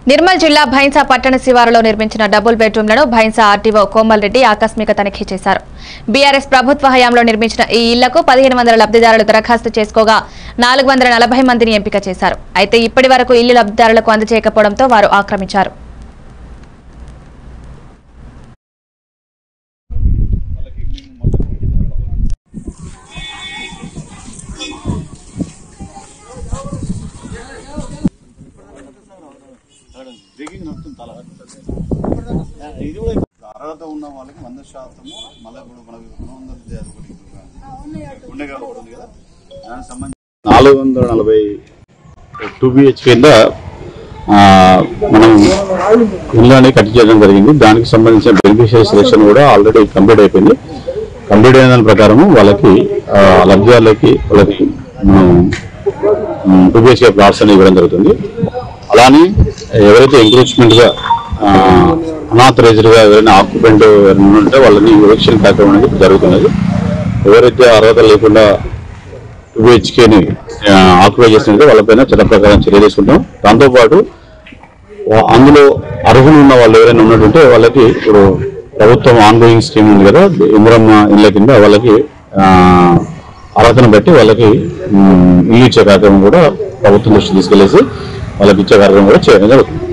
నిర్మల్ జిల్లా భైంసా పట్టణ శివారులో నిర్మించిన డబుల్ బెడ్రూమ్లను భైంసా ఆర్టీఓ కోమల్ రెడ్డి ఆకస్మిక తనిఖీ చేశారు బీఆర్ఎస్ ప్రభుత్వ హయాంలో నిర్మించిన ఈ ఇళ్లకు పదిహేను వందల లబ్ధిదారులు దరఖాస్తు చేసుకోగా నాలుగు వందల నలభై మందిని ఎంపిక చేశారు అయితే ఇప్పటి వరకు ఇల్లు లబ్ధిదారులకు అందజేయకపోవడంతో వారు ఆక్రమించారు అర్హత ఉన్న వాళ్ళకి వంద శాతము మళ్ళీ ఇప్పుడు మనకు రెండు వందల యాభై ఒకటి ఉండగా ఒకటి ఉంది కదా దానికి సంబంధించి నాలుగు వందల నలభై టూ బిహెచ్ కింద ఆ, మనం ఇల్లు అనేది కట్టి చేయడం జరిగింది దానికి సంబంధించిన బెనిఫిషియరీ సెలక్షన్ కూడా ఆల్రెడీ కంప్లీట్ అయిపోయింది కంప్లీట్ అయిన దాని ప్రకారము వాళ్ళకి ఆ, లబ్ధిదారులకి వాళ్ళకి మనం టూ బిహెచ్కే ప్లాట్స్ అని ఇవ్వడం జరుగుతుంది అలానే ఎవరైతే ఎంకరేజ్మెంట్ గా అనాథరైజ్డ్ గా ఎవరైనా ఆక్యుపెంట్ ఎవరైనా ఉంటే వాళ్ళని ఎలక్షన్ కార్యక్రమం అనేది జరుగుతున్నది ఎవరైతే అర్హత లేకుండా టూ బిహెచ్కేని ఆక్యుపై చేసినట్టు వాళ్ళపైన చట్ట ప్రకారం చర్య తీసుకుంటాం దాంతోపాటు వా- అందులో అర్హులు ఉన్న వాళ్ళు ఎవరైనా ఉన్నట్టుంటే వాళ్ళకి ఇప్పుడు ప్రభుత్వం ఆన్గోయింగ్ స్కీమ్ ఉంది కదా ఇంద్రమ్మ ఇళ్ళ కింద వాళ్ళకి ఆ, అర్హతను బట్టి వాళ్ళకి ఉమ్, ఇల్లు ఇచ్చే కార్యక్రమం కూడా ప్రభుత్వం దృష్టి తీసుకెళ్లేసి వాళ్ళకి ఇచ్చే కార్యక్రమం కూడా చేయడం జరుగుతుంది